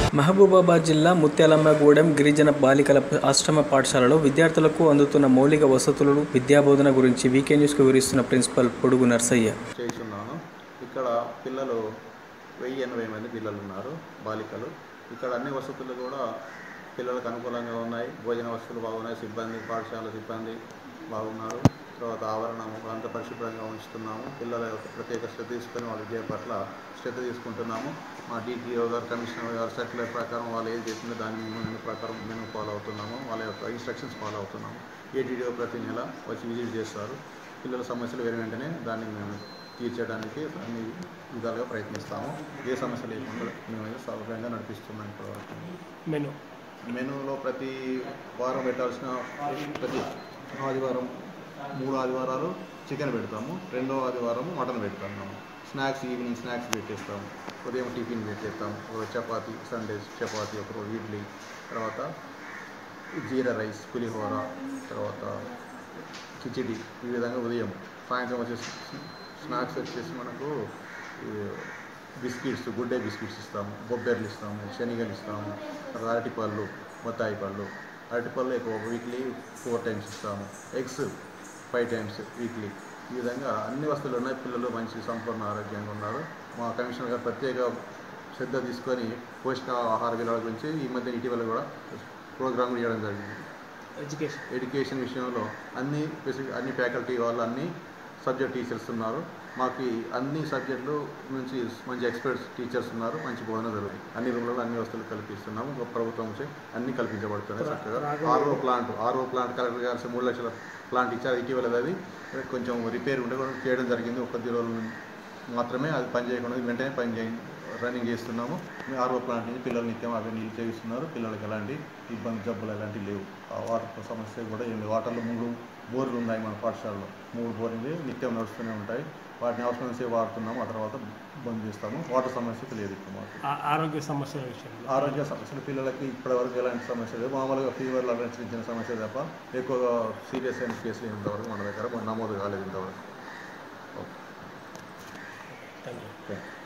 మహబూబాబాద్ జిల్లా ముత్యాలమ్మగూడెం గిరిజన బాలికల ఆశ్రమ పాఠశాలలో విద్యార్థులకు అందుతున్న మౌలిక వసతులు విద్యాబోధన గురించి వీకే న్యూస్కు వివరిస్తున్న ప్రిన్సిపల్ పొడుగు నర్సయ్య చేస్తున్నాను ఇక్కడ పిల్లలు వెయ్యి ఎనభై మంది పిల్లలు ఉన్నారు బాలికలు ఇక్కడ అన్ని వసతులు కూడా పిల్లలకు అనుకూలంగా ఉన్నాయి భోజన వసతులు బాగున్నాయి సిబ్బంది పాఠశాల సిబ్బంది బాగున్నారు తర్వాత ఆవరణం అంత పరిశుభ్రంగా ఉంచుతున్నాము పిల్లల యొక్క ప్రత్యేక శ్రద్ధ తీసుకొని వాళ్ళ విద్య పట్ల శ్రద్ధ తీసుకుంటున్నాము మా డిటిఓ గారు కమిషనర్ గారు సర్క్యులర్ ప్రకారం వాళ్ళు ఏం చేసిందో దాని మెను ప్రకారం మేము ఫాలో అవుతున్నాము వాళ్ళ యొక్క ఇన్స్ట్రక్షన్స్ ఫాలో అవుతున్నాము ఏటీడీఓ ప్రతి నెల వచ్చి విజిట్ చేస్తారు పిల్లల సమస్యలు వేరే వెంటనే దాన్ని మేము తీర్చడానికి అన్ని విధాలుగా ప్రయత్నిస్తాము ఏ సమస్య లేకుండా మేమైతే సౌకర్యంగా నడిపిస్తున్నాం ఇప్పటివరకు మెను మెనూలో ప్రతి వారం పెట్టాల్సిన ప్రతి ఆదివారం మూడు ఆదివారాలు చికెన్ పెడతాము రెండో ఆదివారం మటన్ పెడతాము స్నాక్స్ ఈవినింగ్ స్నాక్స్ పెట్టేస్తాము ఉదయం టిఫిన్ పెట్టేస్తాము ఒక చపాతి సండేస్ చపాతి ఒకరోజు ఇడ్లీ తర్వాత జీరా రైస్ పులిహోర తర్వాత కిచిడి ఈ విధంగా ఉదయం సాయంత్రం వచ్చేసి స్నాక్స్ వచ్చేసి మనకు ఈ బిస్కెట్స్ గుడ్ డే బిస్కెట్స్ ఇస్తాము బొబ్బెర్లు ఇస్తాము శనగలు ఇస్తాము అరటిపళ్ళు బత్తాయి పళ్ళు అరటిపళ్ళు ఎక్కువ వీక్లీ ఫోర్ టైమ్స్ ఇస్తాము ఎగ్స్ ఫైవ్ టైమ్స్ వీక్లీ ఈ విధంగా అన్ని వస్తువులు ఉన్నాయి పిల్లలు మంచి సంపూర్ణ ఆరోగ్యంగా ఉన్నారు మా కమిషనర్ గారు ప్రత్యేక శ్రద్ధ తీసుకొని పోషక ఆహార విలువల గురించి ఈ మధ్య ఇటీవల కూడా ప్రోగ్రామ్ చేయడం జరిగింది ఎడ్యుకేషన్ ఎడ్యుకేషన్ విషయంలో అన్ని స్పెసిఫిక్ అన్ని ఫ్యాకల్టీ వాళ్ళు అన్ని సబ్జెక్ట్ టీచర్స్ ఉన్నారు మాకు ఈ అన్ని సబ్జెక్టులు నుంచి మంచి ఎక్స్పర్ట్స్ టీచర్స్ ఉన్నారు మంచి బోధన జరుగుతుంది అన్ని రూమ్లలో అన్ని వస్తువులు కల్పిస్తున్నాము గొప్ప ప్రభుత్వం నుంచి అన్ని కల్పించబడుతున్నాయి చక్కగా RO plant RO plant collector గారు మూడు లక్షల ప్లాంట్ ఇచ్చారు ఇటీవల అది కొంచెం రిపేర్ ఉంటే కూడా చేయడం జరిగింది ఒక కొద్ది రోజులు మాత్రమే అది పని చేయకుండా వెంటనే పని చేయ రన్నింగ్ చేస్తున్నాము మీ ఆర్ఓ ప్లాంట్ నుంచి పిల్లలు నిత్యం అవి నీళ్ళు చేయిస్తున్నారు పిల్లలకి ఎలాంటి ఇబ్బంది జబ్బులు ఎలాంటివి లేవు ఆ వాటర్ సమస్య కూడా ఏం లేదు వాటర్లో మూడు బోర్లు ఉన్నాయి మన పాఠశాలలో మూడు బోర్లు నిత్యం నడుస్తూనే ఉంటాయి వాటిని అవసరం సేపు వాడుతున్నాము ఆ తర్వాత బంద్ చేస్తాము వాటర్ సమస్య లేదు ఇప్పుడు మాకు ఆ- ఆరోగ్య సమస్యల విషయంలో ఆరోగ్య సమస్యలు పిల్లలకి ఇప్పటివరకు ఎలాంటి సమస్య లేదు మామూలుగా ఫీవర్లు అలాంటి చిన్న చిన్న సమస్య తప్ప ఎక్కువగా సీరియస్ అయిన కేసులు ఇంతవరకు మన దగ్గర నమోదు కాలేదు ఇంతవరకు okay thank you thank you